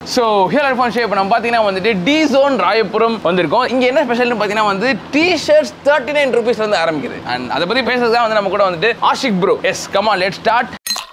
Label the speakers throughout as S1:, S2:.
S1: So here அல்ஃபான் ஷே இப்போ நம்ம பார்த்தீங்கன்னா வந்துட்டு டி ஜோன் ராயபுரம் வந்திருக்கோம் இங்கே என்ன ஸ்பெஷல்னு பார்த்தீங்கன்னா வந்து டி ஷர்ட்ஸ் தேர்ட்டி நைன் ருபீஸ்லேருந்து ஆரம்பிக்குது அண்ட் அதை பற்றி பேசுறது தான் வந்து நம்ம கூட வந்துட்டு ஆஷிக் ப்ரோ எஸ் கமா லெட் ஸ்டார்ட்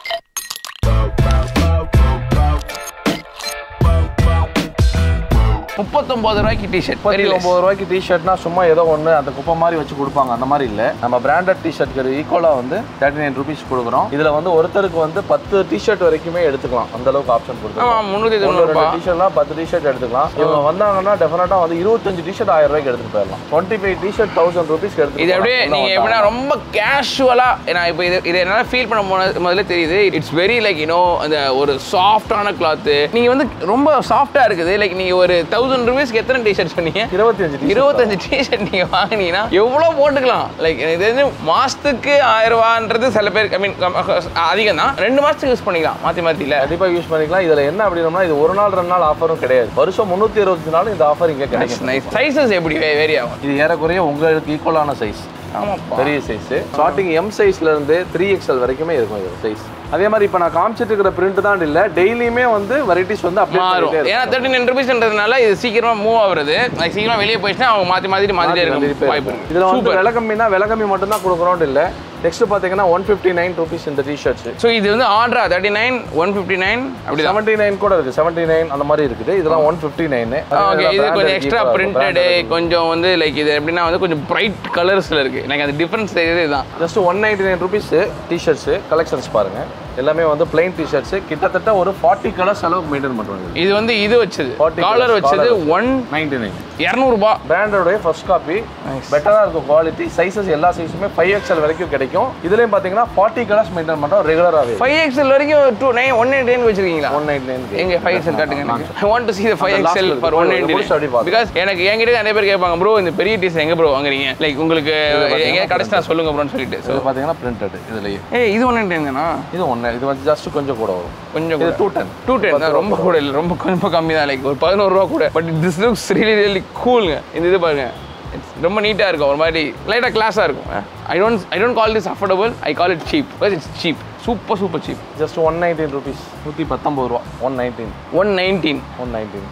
S1: முப்பத்தொம்பது ரூபாய்க்கு டிஷர்ட்
S2: முப்பத்தி ஒம்பது ரூபாய்க்கு டிஷர்ட்னா சும்மா ஏதோ ஒன்று அந்த குப்பை மாதிரி வச்சு கொடுப்பாங்க அந்த மாதிரி இல்லை நம்ம பிராண்டட் டிஷர்ட்க்கு ஈக்குவலாக வந்து தேர்ட்டி நைன் ருபீஸ் கொடுக்குறோம் இதில் வந்து ஒருத்தருக்கு வந்து பத்து டிஷர்ட் வரைக்குமே எடுத்துக்கலாம் அந்த அளவுக்கு ஆப்ஷன் கொடுத்துருக்கோம்
S1: ஆமாம் முந்நூற்றி
S2: ஒன்று
S1: தொண்ணூறுபா
S2: ரெண்டு டிஷர்ட்லாம் பத்து டிஷர்ட் எடுத்துக்கலாம் இவங்க வந்தாங்கன்னா டெஃபினட்டாக வந்து இருபத்தஞ்சு டிஷர்ட் ஆயிரம் ரூபாய்க்கு எடுத்துட்டு போயிடலாம் டுவெண்ட்டி ஃபைவ் டிஷர்ட் தௌசண்ட் ருபீஸ்க்கு எடுத்து
S1: இது அப்படியே நீங்க எப்படின்னா ரொம்ப கேஷுவலா நான் இப்போ இது இதை என்னால் ஃபீல் பண்ண போன முதல்ல தெரியுது இட்ஸ் வெரி லைக் யூனோ அந்த ஒரு சாஃப்டான கிளாத்து நீங்க வந்து ரொம்ப சாஃப்டா இருக்குது லைக் நீங்க ஒரு தௌசண்ட் ருபீஸ்க்கு எத்தனை டிஷர்ட் சொன்னீங்க
S2: இருபத்தஞ்சு t-shirt
S1: இருபத்தஞ்சு டிஷர்ட் நீங்க வாங்கினீங்கன்னா எவ்வளோ போட்டுக்கலாம் லைக் இது வந்து மாசத்துக்கு ஆயிரம் ரூபான்றது சில பேருக்கு ஐ மீன் அதிகம் தான் ரெண்டு மாசத்துக்கு யூஸ் பண்ணிக்கலாம் மாத்தி மாத்தி இல்ல
S2: கண்டிப்பா யூஸ் பண்ணிக்கலாம் இதுல என்ன அப்படின்னா இது ஒரு நாள் ரெண்டு நாள் ஆஃபரும் கிடையாது வருஷம் முந்நூற்றி இருபத்தி நாள் இந்த ஆஃபர் இங்கே கிடைக்கும்
S1: நைஸ் சைஸஸ் எப்படி வேரி ஆகும்
S2: இது ஏறக்குறைய உங்களுக்கு ஈக்குவலான சைஸ்
S1: ஆமாப்பா
S2: பெரிய சைஸ் ஸ்டார்டிங் எம் சைஸ்ல இருந்து த்ரீ எக்ஸ்எல் வரைக்குமே இருக்கும் இது சைஸ் அதே மாதிரி இப்போ நான் காமிச்சிட்டு இருக்கிற பிரிண்ட் தான் இல்ல டெய்லியுமே வந்து வெரைட்டிஸ் வந்து அப்டேட்
S1: மாறும்
S2: பண்ணிட்டே
S1: ஏன்னா தேர்ட்டி நைன் ருபீஸ்ன்றதுனால இது சீக்கிரமா மூவ் ஆகுறது அது சீக்கிரமா வெளியே போயிடுச்சுன்னா அவங்க மாத்தி மாத்தி மாத்திட்டே இருக்கும் வாய்ப்பு இருக்கு
S2: இதுல வந்து விலை கம்மினா விலை கம்மி மட்டும் தான் கொடுக்குறோம் இல்ல நெக்ஸ்ட் பாத்தீங்கன்னா ஒன் ஃபிஃப்டி நைன் ருபீஸ் இந்த டிஷர்ட்ஸ்
S1: ஸோ இது வந்து ஆர்டரா thirty nine one fifty nine அப்படிதான்
S2: செவன்டி நைன் கூட இருக்கு செவன்டி நைன் அந்த மாதிரி இருக்குது இதெல்லாம் ஒன் ஃபிஃப்டி நைன்
S1: ஓகே இது கொஞ்சம் எக்ஸ்ட்ரா பிரிண்டடு கொஞ்சம் வந்து லைக் இது எப்படின்னா வந்து கொஞ்சம் பிரைட் கலர்ஸ்ல இருக்கு எனக்கு அந்த டிஃபரன்ஸ் தெரியுது இதுதான்
S2: just one ninety nine rupees T shirts collections பாருங்க எல்லாமே வந்து பிளைன் டிஷர்ட்ஸ் கிட்டத்தட்ட ஒரு ஃபார்ட்டி கலர்ஸ் அளவுக்கு மெயின்டைன் பண்ணுவாங்க
S1: இது வந்து இது வச்சது
S2: 40
S1: காலர்
S2: colours,
S1: வச்சது
S2: collar.
S1: ஒன்
S2: நைன்டி நைன்
S1: இரநூறுபா
S2: பிராண்டோடைய ஃபர்ஸ்ட் காப்பி பெட்டராக இருக்கும் குவாலிட்டி சைஸஸ் எல்லா சைஸுமே ஃபைவ் எக்ஸ்எல் வரைக்கும் கிடைக்கும் இதுலேயும் பார்த்தீங்கன்னா ஃபார்ட்டி கலர்ஸ் மெயின்டைன் பண்ணுறோம் ரெகுலராகவே
S1: ஃபைவ் எக்ஸ்எல் வரைக்கும் two nine one ninety nine வச்சிருக்கீங்களா
S2: ஒன் நைன்டி நைன்
S1: எங்க ஃபைவ் எக்ஸ்எல் காட்டுங்க எனக்கு I want to see the five
S2: அந்த last
S1: எக்ஸ்எல்
S2: ல
S1: ஃபார்
S2: இருக்கு.
S1: ஒன்
S2: ஒரு
S1: நைன்டி
S2: நிமிஷம் அப்படி பாருங்க.
S1: பிகாஸ் எனக்கு என்கிட்ட நிறைய பேர் கேட்பாங்க ப்ரோ இந்த பெரிய டீஸ் எங்க ப்ரோ வாங்குறீங்க லைக் உங்களுக்கு எங்க கடைசியா சொல்லுங்க ப்ரோன்னு சொல்லிட்டு ஸோ
S2: இது பார்த்தீங்கன்னா பிரிண்டட் இதுலேயே
S1: ஏய் இது ஒன் நைன்டி நைன்தானா
S2: இது ஒன்று இது வந்து ஜஸ்ட் கொஞ்சம் கூட வரும்
S1: கொஞ்சம்
S2: இது
S1: கூட
S2: டூ டென்
S1: டூ டென் தான் ரொம்ப கூட இல்லை ரொம்ப கொஞ்சம் கம்மி தான் லைக் ஒரு பதினோரு ரூபா கூட but this looks really really கூலுங்க இந்த இது பாருங்க It's ரொம்ப நீட்டாக இருக்கும் ஒரு மாதிரி லைட்டாக கிளாஸாக இருக்கும் I don't I don't call this affordable I call it cheap because it's cheap super super cheap
S2: just one nineteen rupees நூற்றி பத்தொம்பது ரூபா one nineteen
S1: one nineteen
S2: one nineteen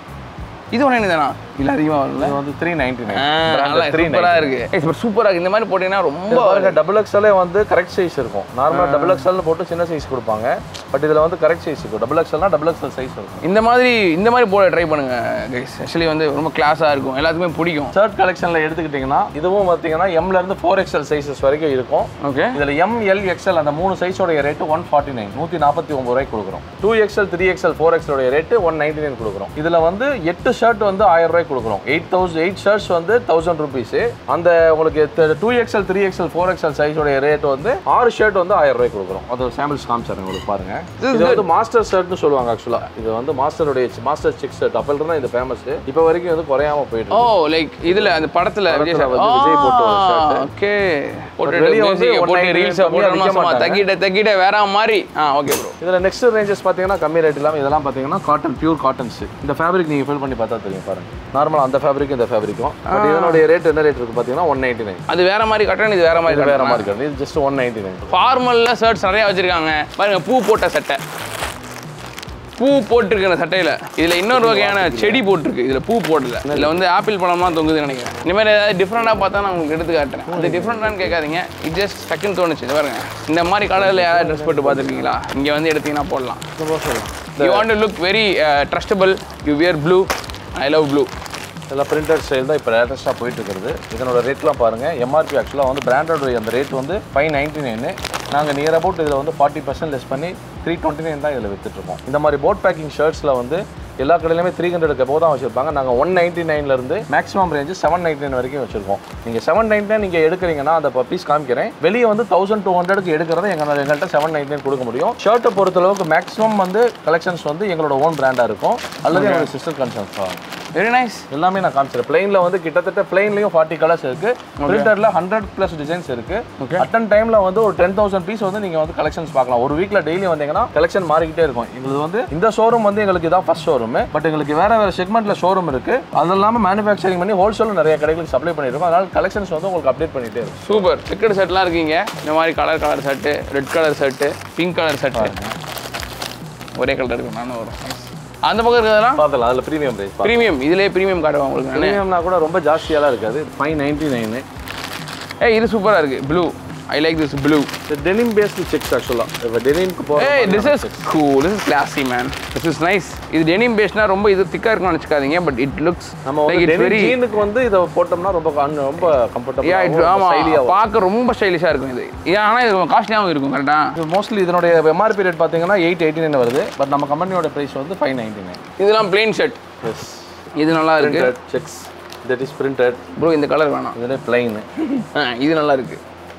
S1: இது ஒன்று என்ன தானா இல்லை அதிகமாக வரும்ல
S2: இது வந்து த்ரீ நைன்டி
S1: நல்லா
S2: நைன் த்ரீ
S1: சூப்பராக இருக்கு சூப்பராக இருக்கு இந்த மாதிரி போட்டீங்கன்னா ரொம்ப
S2: பாருங்க டபுள் எக்ஸ்எல்லே வந்து கரெக்ட் சைஸ் இருக்கும் நார்மலாக டபுள் எக்ஸ்எல் போட்டு சின்ன சைஸ் கொடுப்பாங்க பட் இதில் வந்து கரெக்ட் சைஸ் இருக்கும் டபுள் எக்ஸ்எல்னா டபுள் எக்ஸ்எல் சைஸ் இருக்கும்
S1: இந்த மாதிரி இந்த மாதிரி போட ட்ரை பண்ணுங்க கைஸ் ஆக்சுவலி வந்து ரொம்ப கிளாஸாக இருக்கும் எல்லாத்துக்குமே பிடிக்கும்
S2: ஷர்ட் கலெக்ஷனில் எடுத்துக்கிட்டிங்கன்னா இதுவும் பார்த்தீங்கன்னா எம்ல இருந்து ஃபோர் எக்ஸ்எல் சைஸஸ் வரைக்கும் இருக்கும்
S1: ஓகே
S2: இதில் எம் எல் எக்ஸ்எல் அந்த மூணு சைஸோடைய ரேட்டு ஒன் ஃபார்ட்டி நைன் நூற்றி நாற்பத்தி ஒம்பது ரூபாய்க்கு கொடுக்குறோம் two XL three XL four எக்ஸ்எலோடைய ரேட்டு ஒன் நைன்டி நைன் கொடுக்குறோம் இதில் வந்து எட்டு ஷர்ட் வந்து ஆயிரம் ரூபாய்க்கு கொடுக்குறோம் எயிட் தௌசண்ட் எயிட் ஷர்ட்ஸ் வந்து தௌசண்ட் ருபீஸ் அந்த உங்களுக்கு two XL three XL four XL சைஸோடைய ரேட் வந்து ஆறு ஷர்ட் வந்து ஆயிரம் ரூபாய்க்கு கொடுக்குறோம் அது சாம்பிள்ஸ் காமிச்சாருங்க உங்களுக்கு பாருங்க
S1: This is
S2: இது வந்து மாஸ்டர் ஷர்ட்னு சொல்லுவாங்க ஆக்சுவலாக இது வந்து மாஸ்டருடைய மாஸ்டர் செக் ஷர்ட் அப்போ இருந்தால் இது ஃபேமஸ் இப்போ வரைக்கும் வந்து குறையாம போயிட்டு
S1: ஓ
S2: இருக்கு.
S1: லைக் இதுல அந்த படத்துல விஜய்
S2: படத்துல வந்து விஜய் போட்ட ஒரு shirt.
S1: ஓகே போட்டு
S2: வெளிய வந்து
S1: music போட்டு
S2: 199
S1: ரீல்ஸ்
S2: கம்மியா
S1: போட்டு
S2: விக்க
S1: சும்மா
S2: மாட்டாங்க.
S1: தக்கிட்ட தக்கிட்ட வேற மாதிரி ஆ ஓகே ப்ரோ
S2: இதில் நெக்ஸ்ட் ரேஞ்சஸ் பார்த்தீங்கன்னா கம்மி ரேட் இல்லாமல் இதெல்லாம் பார்த்தீங்கன்னா காட்டன் பியூர் காட்டன்ஸ் இந்த ஃபேப்ரிக் நீங்கள் ஃபில் பண்ணி பார்த்தா தெரியும் பாருங்க நார்மல் அந்த ஃபேப்ரிக் இந்த ஃபேப்ரிக்கும் பட் இதனுடைய ரேட் என்ன ரேட் இருக்கு பார்த்தீங்கன்னா ஒன் நைன்டி நைன்
S1: அது வேற மாதிரி கட்டணும் இது வேற மாதிரி
S2: வேற
S1: கட்டணும்
S2: மாதிரி கிடையாது இது ஜஸ்ட் ஒன் நைன்டி நைன்
S1: ஃபார்மல்ல ஷர்ட்ஸ் நிறைய வச்சிருக்காங்க பாருங்க பூ போட்ட சட்டை பூ போட்டிருக்கு அந்த சட்டையில இதுல இன்னொரு வகையான செடி போட்டிருக்கு இதுல பூ போடல இதுல வந்து ஆப்பிள் பழம்லாம் தொங்குதுன்னு நினைக்கிறேன் இந்த மாதிரி ஏதாவது டிஃப்ரெண்டாக பார்த்தா நான் உங்களுக்கு எடுத்து காட்டுறேன் அது டிஃப்ரெண்டானு கேட்காதீங்க இது ஜஸ்ட் செகண்ட் தோணுச்சு இது பாருங்க இந்த மாதிரி கலர்ல யாராவது ட்ரெஸ் போட்டு பார்த்துருக்கீங்களா இங்க வந்து எடுத்தீங்கன்னா போடலாம் you want to look very trustable you wear blue I love blue
S2: இதெல்லாம் பிரிண்டட் ஸ்டைல் தான் இப்போ லேட்டஸ்ட்டாக போயிட்டு இருக்கிறது இதனோட ரேட்லாம் பாருங்கள் எம்ஆர்பி ஆக்சுவலாக வந்து பிராண்டோட அந்த ரேட் வந்து ஃபைவ் நைன்ட்டி நைனு நாங்கள் நியர் அபவுட் இதில் வந்து ஃபார்ட்டி பர்சன்ட் லெஸ் பண்ணி த்ரீ டுவெண்ட்டி நைன் தான் இதில் விற்றுட்ருக்கோம் இந்த மாதிரி போட் பேக்கிங் ஷர்ட்ஸில் வந்து எல்லா கடையிலுமே த்ரீ ஹண்ட்ரட் எப்போ தான் வச்சிருப்பாங்க நாங்கள் ஒன் நைன்ட்டி நைன்லேருந்து maximum range seven ninety nine வரைக்கும் வச்சிருக்கோம் நீங்கள் செவன் நைன்ட்டி நைன் நீங்கள் எடுக்கிறீங்கன்னா அந்த பீஸ் காமிக்கிறேன் வெளியே வந்து தௌசண்ட் டூ ஹண்ட்ரடுக்கு எடுக்கிறத எங்கள் எங்கள்கிட்ட செவன் நைன்ட்டி நைன் கொடுக்க முடியும் ஷர்ட்டை பொறுத்தளவுக்கு மேக்ஸிமம் வந்து கலெக்ஷன்ஸ் வந்து எங்களோட ஓன் பிராண்டாக இருக்கும் அல்லது எங்களோட சிஸ்டர் கன்சர்ன்ஸ் ஆகும்
S1: வெரி நைஸ்
S2: எல்லாமே நான் காமிச்சிருக்கேன் பிளைன்ல வந்து கிட்டத்தட்ட பிளைன்லயும் ஃபார்ட்டி கலர்ஸ் இருக்கு பிரிண்டர்ல ஹண்ட்ரட் பிளஸ் டிசைன்ஸ் இருக்கு அட்டன் டைம்ல வந்து ஒரு டென் தௌசண்ட் பீஸ் வந்து நீங்க வந்து கலெக்ஷன்ஸ் பார்க்கலாம் ஒரு வீக்ல டெய்லி வந்தீங்கன்னா கலெக்ஷன் மாறிக்கிட்டே இருக்கும் எங்களுக்கு வந்து இந்த ஷோரூம் வந்து எங்களுக்கு இதான் ஃபர்ஸ்ட் ஷோரூம் பட் எங்களுக்கு வேற வேற செக்மெண்ட்ல ஷோரூம் இருக்கு அது இல்லாம மேனுஃபேக்சரிங் பண்ணி ஹோல்சேல் நிறைய கடைகளுக்கு சப்ளை பண்ணிருக்கோம் அதனால கலெக்ஷன்ஸ் வந்து உங்களுக்கு அப்டேட் பண்ணிட்டே இருக்கும்
S1: சூப்பர் செக்கட் ஷர்ட்லாம் இருக்கீங்க இந்த மாதிரி colour colour shirt red colour shirt pink colour shirt ஒரே கலர் இருக்கு நானும் வரும் அந்த பக்கம் இருக்கிறதெல்லாம்
S2: பார்த்தலாம் அதில் ப்ரீமியம் ப்ரைஸ்
S1: ப்ரீமியம் இதுலேயே ப்ரீமியம் காட்டுவாங்க உங்களுக்கு நான்
S2: ப்ரீமியம்னா கூட ரொம்ப ஜாஸ்தியாலாம் இருக்காது ஃபைவ் நைன்ட்டி நைனு
S1: ஏய் இது சூப்பராக இருக்குது blue I like this blue
S2: இந்த டெனிம் பேஸ்டு செக்ஸ் ஆக்சுவலாக இப்போ டெனிம்க்கு
S1: ஏய் திஸ்
S2: போகிற
S1: is cool this is classy man this is nice இது டெனிம் பேஸ்னா ரொம்ப இது திக்காக இருக்கும்னு நினச்சிக்காதீங்க பட் இட் லுக்ஸ்
S2: நம்ம
S1: லைக்
S2: வந்து
S1: இட்ஸ்
S2: டெனிம்
S1: வெரி
S2: ஜீனுக்கு வந்து இதை போட்டோம்னா ரொம்ப con- ரொம்ப
S1: யா இட்
S2: கம்ஃபர்டபுள்
S1: ஆமாம்
S2: ஸ்டைலியாக
S1: பார்க்க ரொம்ப ஸ்டைலிஷாக இருக்கும் இது ஏன் ஆனால் இது காஸ்ட்லியாகவும் இருக்கும் கரெக்டாக
S2: இது மோஸ்ட்லி இதனுடைய எம்ஆர்பி ரேட் பார்த்தீங்கன்னா எயிட் எயிட்டி நைன் வருது பட் நம்ம கம்பெனியோட ப்ரைஸ் வந்து ஃபைவ் நைன்டி நைன்
S1: இதெல்லாம் பிளெயின் ஷர்ட்
S2: எஸ்
S1: இது நல்லா இருக்கு
S2: printed checks that is printed
S1: bro இந்த கலர் வேணாம்
S2: இதில் பிளைன்
S1: ஆ இது நல்லா இருக்கு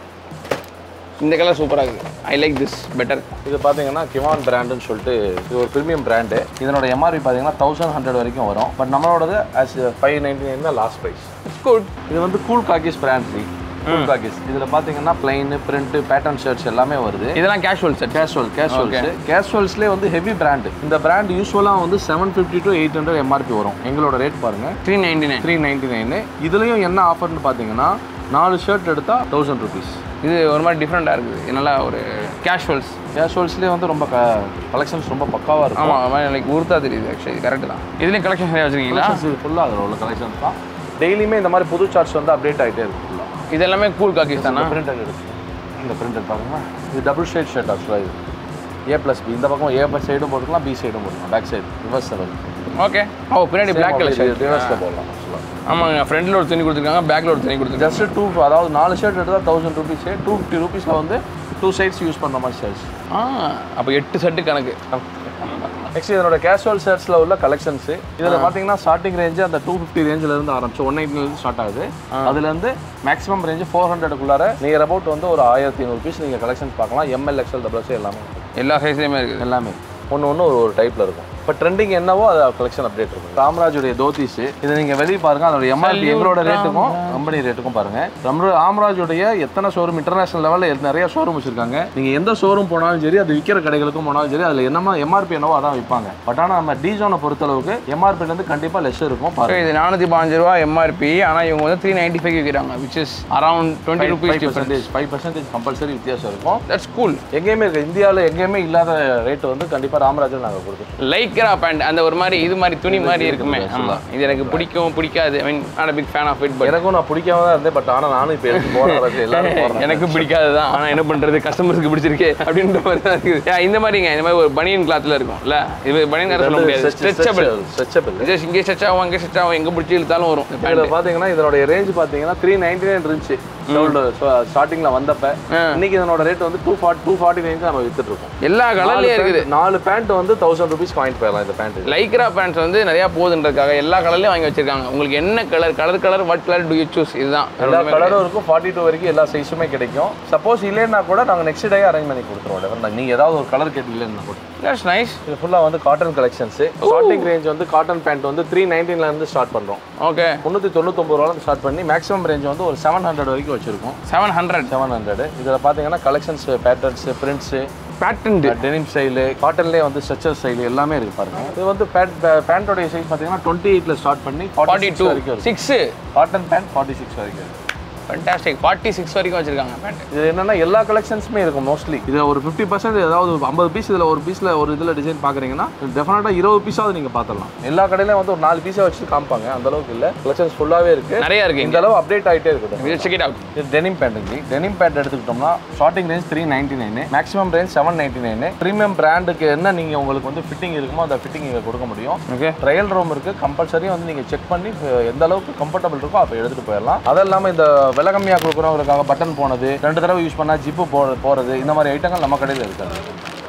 S1: இந்த கலர் சூப்பராக இருக்குது ஐ லைக் திஸ் பெட்டர்
S2: இது பார்த்தீங்கன்னா கிவான் பிராண்டுன்னு சொல்லிட்டு இது ஒரு ப்ரீமியம் பிராண்டு இதனோட எம்ஆர்பி பார்த்தீங்கன்னா தௌசண்ட் ஹண்ட்ரட் வரைக்கும் வரும் பட் நம்மளோடது ஆஸ் ஃபைவ் நைன்டி நைன் தான் லாஸ்ட் ப்ரைஸ்
S1: இட்ஸ் குட்
S2: இது வந்து cool khakis brand cool khakis இதில் பார்த்தீங்கன்னா பிளைன் பிரிண்ட் பேட்டர்ன் ஷர்ட்ஸ் எல்லாமே வருது
S1: இதெல்லாம் கேஷுவல் செட்
S2: கேஷுவல் கேஷுவல்ஸ் கேஷுவல்ஸ்லேயே வந்து ஹெவி பிராண்டு இந்த பிராண்ட் யூஸ்வலாக வந்து seven fifty to eight hundred MRP வரும் எங்களோட ரேட் பாருங்க
S1: three ninety nine
S2: three ninety nine இதுலேயும் என்ன ஆஃபர்னு பார்த்தீங்கன்னா நாலு ஷர்ட் எடுத்தால் தௌசண்ட் ருபீஸ்
S1: இது ஒரு மாதிரி டிஃப்ரெண்ட்டாக இருக்குது இது நல்லா ஒரு கேஷுவல்ஸ்
S2: கேஷுவல்ஸ்லேயே வந்து ரொம்ப கலெக்ஷன்ஸ் ரொம்ப பக்காவாக இருக்கும்
S1: ஆமாம் லைக் உருத்தா தெரியுது ஆக்சுவலி கரெக்ட் தான் இதுலேயும் கலெக்ஷன் நிறையா வச்சுருக்கீங்களா
S2: கலெக்ஷன்ஸ் இது ஃபுல்லாக அதில் உள்ள கலெக்ஷன்ஸ் தான் டெய்லியுமே இந்த மாதிரி புது சார்ட்ஸ் வந்து அப்டேட் ஆகிட்டே இருக்கும் ஃபுல்லாக
S1: இது எல்லாமே கூல் காக்கிஸ் தானா
S2: பிரிண்டட் இருக்கு இந்த பிரிண்டட் பாருங்க இது டபுள் ஷேட் ஷர்ட் ஆக்சுவலாக இது ஏ ப்ளஸ் பி இந்த பக்கம் ஏ சைடும் போட்டுக்கலாம் பி சைடும் போட்டுக்கலாம் பேக் சைடு ரிவர்ஸ் செவல்
S1: ஓகே ஓ பின்னாடி பிளாக் கலர் ஷர்ட்
S2: ரிவர்ஸில் போடலாம் ஆக்சுவலாக
S1: ஆமாங்க ஃப்ரண்ட்டில் ஒரு துணி கொடுத்துருக்காங்க பேக்கில் ஒரு துணி கொடுத்துருக்காங்க
S2: ஜஸ்ட் டூ அதாவது நாலு ஷர்ட் எடுத்தால் தௌசண்ட் ருபீஸு டூ ஃபிஃப்டி ருபீஸில் வந்து டூ சைட்ஸ் யூஸ் பண்ணுற மாதிரி ஷர்ட்ஸ்
S1: ஆ அப்போ எட்டு செட்டு கணக்கு
S2: நெக்ஸ்ட் இதனோட கேஷுவல் ஷர்ட்ஸில் உள்ள கலெக்ஷன்ஸ் இதில் பார்த்தீங்கன்னா ஸ்டார்டிங் ரேஞ்சு அந்த டூ ஃபிஃப்டி ரேஞ்சிலேருந்து ஆரம்பிச்சு ஒன் நைன்ட்டிலேருந்து ஸ்டார்ட் ஆகுது அதுலேருந்து மேக்ஸிமம் ரேஞ்சு ஃபோர் ஹண்ட்ரடுக்குள்ளார நியர் அபவுட் வந்து ஒரு ஆயிரத்தி ஐநூறு பீஸ் நீங்கள் கலெக்ஷன்ஸ் பார்க்கலாம் எம்எல் எக்ஸ்எல் டபுள்ஸ் எல்லாமே
S1: எல்லா சைஸ்லேயுமே இருக்குது
S2: எல்லாமே ஒன்று ஒன்று ஒரு ஒரு டைப்பில் இருக்கும் இப்போ ட்ரெண்டிங் என்னவோ அது கலெக்ஷன் அப்டேட் இருக்கும் ராமராஜுடைய தோத்திஸ் இதை நீங்கள் வெளியே பாருங்க அதோட எம்ஆர்பி எங்களோட ரேட்டுக்கும் கம்பெனி ரேட்டுக்கும் பாருங்க நம்ம ராமராஜுடைய எத்தனை ஷோரூம் இன்டர்நேஷனல் லெவலில் நிறைய ஷோரூம் வச்சிருக்காங்க நீங்கள் எந்த ஷோரூம் போனாலும் சரி அது விற்கிற கடைகளுக்கும் போனாலும் சரி அதில் என்னமா எம்ஆர்பி என்னவோ அதான் விற்பாங்க பட் ஆனால் நம்ம டிஜோனை பொறுத்தளவுக்கு எம்ஆர்பிலேருந்து கண்டிப்பாக லெஸ் இருக்கும்
S1: So,
S2: பாருங்க
S1: இது நானூற்றி பாஞ்சு ரூபா எம்ஆர்பி ஆனால் இவங்க வந்து த்ரீ நைன்டி ஃபைவ் விற்கிறாங்க which is around twenty rupees
S2: five
S1: difference
S2: percentage five percentage compulsory வித்தியாசம் இருக்கும்
S1: தட்ஸ் கூல்
S2: எங்கேயுமே இருக்கு இந்தியாவில் எங்கேயுமே இல்லாத ரேட்டு வந்து கண்டிப்பாக ராமராஜன் நாங்கள் கொடுத்துருக்கோம்
S1: லைக்ரா பேண்ட் அந்த ஒரு மாதிரி இது மாதிரி துணி மாதிரி இருக்குமே ஆமாம் இது எனக்கு பிடிக்கும் பிடிக்காது I mean not big fan of it but
S2: எனக்கும் நான் பிடிக்காம தான் இருந்தேன் பட் ஆனால் நானும் இப்போ எடுத்து போகிறேன் எல்லாரும் போகிறேன்
S1: எனக்கு பிடிக்காது தான் ஆனால் என்ன பண்ணுறது கஸ்டமருக்கு பிடிச்சிருக்கு அப்படின்ற மாதிரி தான் இருக்குது Yeah, இந்த மாதிரிங்க இந்த மாதிரி ஒரு பனியன் கிளாத்தில் இருக்கும்ல இது பனியன் கிளாத் சொல்ல முடியாது ஸ்ட்ரெச்சபிள்
S2: ஸ்ட்ரெச்சபிள்
S1: ஜஸ்ட் இங்கே ஸ்ட்ரெச் ஆகும் அங்கே ஸ்ட்ரெச் ஆகும் எங்கே பிடிச்சி இழுத்தாலும் வரும் இந்த
S2: இதில்
S1: பேண்ட்
S2: பார்த்தீங்கன்னா இதனுடைய ரேஞ்ச் பார்த்தீங்கன்னா த்ரீ நைன்டி நைன் இருந்துச்சு ஸ்டார்டிங்கில் வந்தப்ப
S1: ஆ.
S2: இன்னைக்கு இதனோட ரேட் வந்து two forty two forty nine நம்ம வித்துட்டு இருக்கோம்
S1: எல்லா கலர்லேயும் இருக்குது
S2: நாலு பேண்ட் வந்து தௌசண்ட் ருபீஸ் வாங்கிட்டு போயிடலாம் இந்த பேண்ட்
S1: லைக்ரா பேண்ட்ஸ் வந்து நிறையா போகுதுன்றதுக்காக எல்லா கலர்லையும் வாங்கி வச்சிருக்காங்க உங்களுக்கு என்ன colour colour colour what colour do you choose இதுதான்
S2: எல்லா கலரும் இருக்கும் ஃபார்ட்டி டூ வரைக்கும் எல்லா சைஸுமே கிடைக்கும் சப்போஸ் இல்லைன்னா கூட நாங்கள் நெக்ஸ்ட் டே அரேஞ்ச் பண்ணி கொடுத்துருவோம் நீங்கள் ஏதாவது ஒரு கலர் கேட்டீங்கன்னா கூட
S1: தட்ஸ் நைஸ்
S2: இது ஃபுல்லாக வந்து காட்டன் கலெக்ஷன்ஸ் ஸ்டார்டிங் ரேஞ்ச் வந்து காட்டன் பேண்ட் வந்து த்ரீ இருந்து ஸ்டார்ட் பண்ணுறோம்
S1: ஓகே
S2: முந்நூற்றி தொண்ணூத்தொம்பது ரூபாய் ஸ்டார்ட் பண்ணி மேக்ஸிமம் ரேஞ்ச் வந்து ஒரு செவன் ஹண்ட்ரட் வரைக்கும் வச்சிருக்கோம்
S1: செவன் ஹண்ட்ரட்
S2: செவன் ஹண்ட்ரட் இதில் பார்த்தீங்கன்னா collections patterns prints
S1: patent
S2: denim style காட்டன்லேயே வந்து ஸ்ட்ரெச்சர் ஸ்டைல் எல்லாமே இருக்கு பாருங்க இது வந்து பேண்ட் பேண்ட்டோடைய சைஸ் பார்த்தீங்கன்னா டுவெண்ட்டி எயிட்டில் ஸ்டார்ட் பண்ணி
S1: ஃபார்ட்டி
S2: ஃபார்ட்டி
S1: டூ
S2: வரைக்கும் இருக்கு
S1: six
S2: cotton pant forty six வரைக்கும் இருக்கு
S1: ஃபண்டாஸ்டிக் ஃபார்ட்டி சிக்ஸ் வரைக்கும் வச்சிருக்காங்க பேண்ட்
S2: இது என்னன்னா எல்லா கலெக்ஷன்ஸுமே இருக்கும் மோஸ்ட்லி இதில் ஒரு ஃபிஃப்டி பர்சன்ட் ஏதாவது ஐம்பது பீஸ் இதில் ஒரு பீஸில் ஒரு இதில் டிசைன் பார்க்குறீங்கன்னா டெஃபினட்டாக இருபது பீஸாவது நீங்கள் பார்த்துடலாம் எல்லா கடையிலையும் வந்து ஒரு நாலு பீஸை வச்சு காமிப்பாங்க அந்த அளவுக்கு இல்லை கலெக்ஷன்ஸ் ஃபுல்லாகவே இருக்கு
S1: நிறைய இருக்கு
S2: இந்த அளவு அப்டேட் ஆகிட்டே இருக்குது
S1: இது செக் இட் அவுட்
S2: இது டெனிம் பேண்ட்டுங்க டெனிம் பேண்ட் எடுத்துக்கிட்டோம்னா starting range three ninety nine maximum range seven ninety nine premium பிராண்டுக்கு என்ன நீங்கள் உங்களுக்கு வந்து ஃபிட்டிங் இருக்குமோ அந்த ஃபிட்டிங் இங்கே கொடுக்க முடியும்
S1: ஓகே
S2: ட்ரையல் ரூம் இருக்குது கம்பல்சரி வந்து நீங்கள் செக் பண்ணி அஹ், எந்த அளவுக்கு கம்ஃபர்டபுள் இருக்கோ அப்போ எடுத்துகிட்டு போயிடலாம் அது இல்லாமல் இந்த விலை கம்மியாக கொடுக்குறவங்களுக்காக பட்டன் போனது ரெண்டு தடவை யூஸ் பண்ணால் ஜிப்பு போ போகிறது இந்த மாதிரி ஐட்டங்கள் நம்ம கடையில் இருக்காது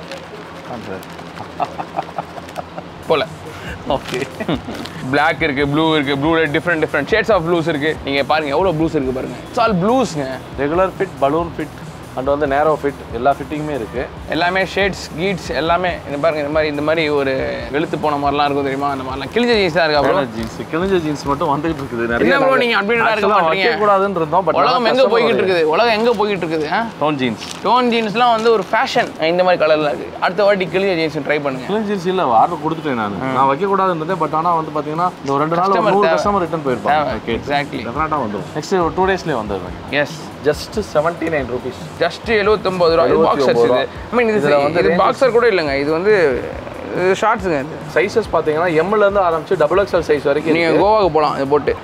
S1: போல
S2: ஓகே
S1: Black இருக்கு ப்ளூ இருக்கு ப்ளூல different different shades of blues இருக்கு நீங்க பாருங்க எவ்வளோ ப்ளூஸ் இருக்கு பாருங்க இட்ஸ் ஆல் ப்ளூஸ்ங்க
S2: regular fit balloon fit and வந்து நேரோ ஃபிட் எல்லா ஃபிட்டிங்குமே இருக்குது
S1: எல்லாமே ஷேட்ஸ் கீட்ஸ் எல்லாமே இந்த பாருங்க இந்த மாதிரி இந்த மாதிரி ஒரு வெளுத்து போன மாதிரிலாம் இருக்கும் தெரியுமா அந்த மாதிரிலாம் கிழிஞ்ச ஜீன்ஸ் தான் இருக்கா ப்ரோ
S2: ஜீன்ஸ் கிழிஞ்ச ஜீன்ஸ் மட்டும் வந்துகிட்டு இருக்குது நிறைய
S1: என்ன bro நீங்க updated-ஆ இருக்க மாட்டீங்க?
S2: கூடாதுன்னு இருந்தோம் பட்
S1: உலகம் எங்க போய்கிட்டு இருக்குது உலகம் எங்க போய்கிட்டு இருக்குது
S2: டோன் ஜீன்ஸ்
S1: டோன் ஜீன்ஸ்லாம் வந்து ஒரு ஃபேஷன் இந்த மாதிரி கலர்ல இருக்கு அடுத்த வாட்டி கிழிஞ்ச ஜீன்ஸ் ட்ரை பண்ணுங்க
S2: கிளீன் ஜீன்ஸ் இல்லை ஆர்டர் கொடுத்துட்டேன் நான் நான் வைக்கக்கூடாதுன்றதே பட் ஆனால் வந்து பார்த்தீங்கன்னா இந்த ஒரு ரெண்டு நாள்
S1: Customer
S2: நூறு
S1: தேவை.
S2: கஸ்டமர் ரிட்டர்ன் போயிருப்பாங்க
S1: எக்ஸாக்ட்லி
S2: டெஃபினட்டாக வந்துடும் நெக்ஸ்ட் ஒரு டூ டேஸ்லேயே வந்துடுறேன்
S1: yes
S2: just seventy nine rupees
S1: just எழுபத்தொம்பது ரூபா இது பாக்ஸர்ஸ் இது ஐ மீன் இது
S2: இதுல வந்து
S1: இது
S2: ranges-
S1: பாக்ஸர் கூட இல்லைங்க இது வந்து ஷார்ட்ஸுங்க இது
S2: சைஸஸ் பார்த்தீங்கன்னா எம்ல இருந்து ஆரம்பிச்சு டபுள் எக்ஸ்எல் சைஸ் வரைக்கும்
S1: நீங்கள் கோவாக்கு போகலாம் இது போட்டு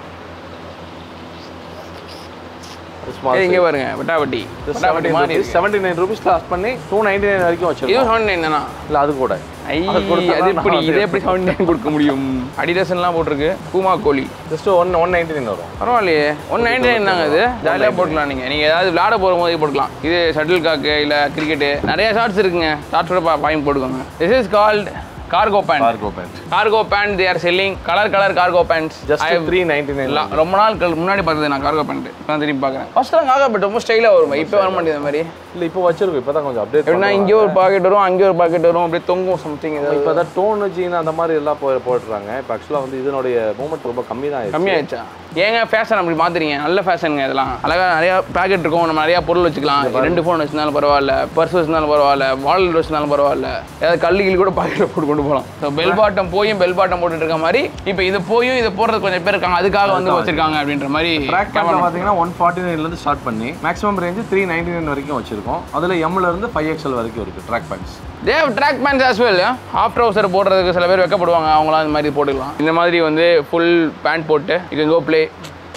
S2: ஸ்மால்
S1: இது இங்கே பாருங்க வெட்டாவட்டி வெட்டாவட்டி மாதிரி இருக்கு.
S2: செவன்டி நைன் ருபீஸ் லாஸ்ட் பண்ணி டூ நைன்டி நைன் வரைக்கும் வச்சிருக்கோம்
S1: இதுவும் செவன்டி நைன் தானா
S2: இல்லை அது கூட
S1: ஐ
S2: அது கொடுத்தா
S1: அது
S2: தான்
S1: எப்படி
S2: நான்
S1: இதே எப்படி செவன்டி நைன் கொடுக்க முடியும் அடிடாஸ்லாம் போட்டிருக்கு பூமா கோழி
S2: just one one ninety nine வரும்
S1: பரவாயில்லையே ஒன் நைன்டி நைன் தாங்க இது ஜாலியாக போட்டுக்கலாம் நீங்கள் நீங்கள் ஏதாவது விளையாட போகிற போது போட்டுக்கலாம் இது ஷட்டில் காக்கு இல்லை கிரிக்கெட்டு நிறைய ஷார்ட்ஸ் இருக்குங்க ஷார்ட்ஸோட பா வாங்கி போட்டுக்கோங்க this is called cargo pant
S2: cargo pant
S1: cargo pant they are selling colour colour cargo pants
S2: just three ninety nine
S1: எல்லாம் ரொம்ப நாள் கழி- முன்னாடி பார்த்தது நான் கார்கோ பேண்ட் நான் திரும்பி பார்க்குறேன் ஃபர்ஸ்ட் தான் கார்கோ பேண்ட் ரொம்ப ஸ்டைலாக வரும் இப்போ வர மாட்டேங்குது இந்த மாதிரி
S2: இல்லை இப்போ வச்சிருக்கோம் இப்போ தான் கொஞ்சம் அப்டேட்
S1: எப்படின்னா இங்கே ஒரு பாக்கெட் வரும் அங்கே ஒரு பாக்கெட் வரும் அப்படியே தொங்கும் சம்திங் ஏதாவது
S2: இப்போ தான் டோன் ஜீன் அந்த மாதிரி எல்லாம் போ போட்டுறாங்க இப்போ ஆக்சுவலாக வந்து இதனுடைய மூமெண்ட் ரொம்ப கம்மி தான் ஆயிடுச்சு
S1: கம்மியாயிடுச்சா ஏங்க ஃபேஷன் அப்படி மாத்துறீங்க நல்ல ஃபேஷனுங்க இதெல்லாம் அழகா நிறைய பேக்கெட் இருக்கும் நம்ம நிறைய பொருள் வச்சுக்கலாம் ரெண்டு ஃபோன் வச்சிருந்தாலும் பரவாயில்ல பர்ஸ் வச்சிருந்தாலும் பரவாயில்ல வாலெட் வச்சிருந்தாலும் பரவாயில்ல ஏதாவது கல்லுகள் கூட பாக்கெட்டில் போட்டு கொண்டு போகலாம் ஸோ பெல் பாட்டம் போயும் பெல் பாட்டம் போட்டுட்டு இருக்க மாதிரி இப்போ இது போயும் இதை போடுறது கொஞ்சம் பேர் இருக்காங்க அதுக்காக வந்து வச்சிருக்காங்க அப்படின்ற மாதிரி
S2: ட்ராக் பேண்ட்ல பார்த்தீங்கன்னா ஒன் ஃபார்ட்டி நைன்லேருந்து ஸ்டார்ட் பண்ணி maximum range three ninety nine வரைக்கும் வச்சிருக்கோம் அதில் எம்ல இருந்து ஃபைவ் எக்ஸ்எல் வரைக்கும் இருக்குது ட்ராக் பேண்ட்ஸ்
S1: தேவ் track pants as well half trouser போடுறதுக்கு சில பேர் வெக்கப்படுவாங்க அவங்களாம் இந்த மாதிரி போட்டுக்கலாம் இந்த மாதிரி வந்து ஃபுல் பேண்ட் போட்டு இது கோ ப்ளே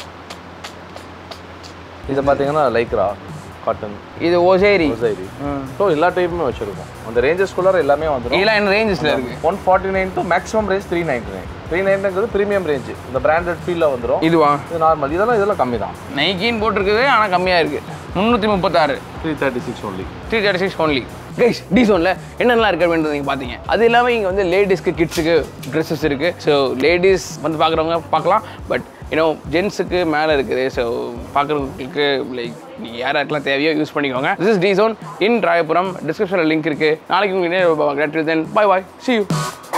S2: இதை பார்த்தீங்கன்னா லைக்ரா காட்டன்
S1: இது ஓசேரி
S2: சைரி ஸோ எல்லா டைப்புமே வச்சிருக்கோம் அந்த ரேஞ்சஸ்குள்ளார எல்லாமே வந்துடும்
S1: இதெல்லாம் என்ன ரேஞ்சஸில் இருக்கு
S2: one forty nine to maximum range three ninety nine three நைன்ங்கிறது ப்ரீமியம் ரேஞ்சு இந்த பிராண்டட் ஃபீல்டில் வந்துடும்
S1: இதுவா
S2: இது நார்மல் இதெல்லாம் இதெல்லாம் கம்மி தான்
S1: நைக்கின்னு போட்டிருக்குது ஆனால் கம்மியாக இருக்குது முந்நூற்றி முப்பத்தாறு
S2: three thirty six only
S1: three thirty six only guys டிசோனில் என்னென்னலாம் இருக்கு அப்படின்றது நீங்கள் பார்த்தீங்க அது இல்லாமல் இங்கே வந்து லேடிஸ்க்கு கிட்ஸுக்கு ட்ரெஸ்ஸஸ் இருக்குது ஸோ லேடிஸ் வந்து பார்க்குறவங்க பார்க்கலாம் பட் யூனோ ஜென்ஸுக்கு மேலே இருக்குது ஸோ பார்க்குறவங்களுக்கு லைக் நீங்கள் யார் யாருக்கெல்லாம் தேவையோ யூஸ் பண்ணிக்கோங்க this is DZone in Royapuram டிஸ்கிரிப்ஷனில் லிங்க் இருக்குது நாளைக்கு உங்களுக்கு then bye bye see you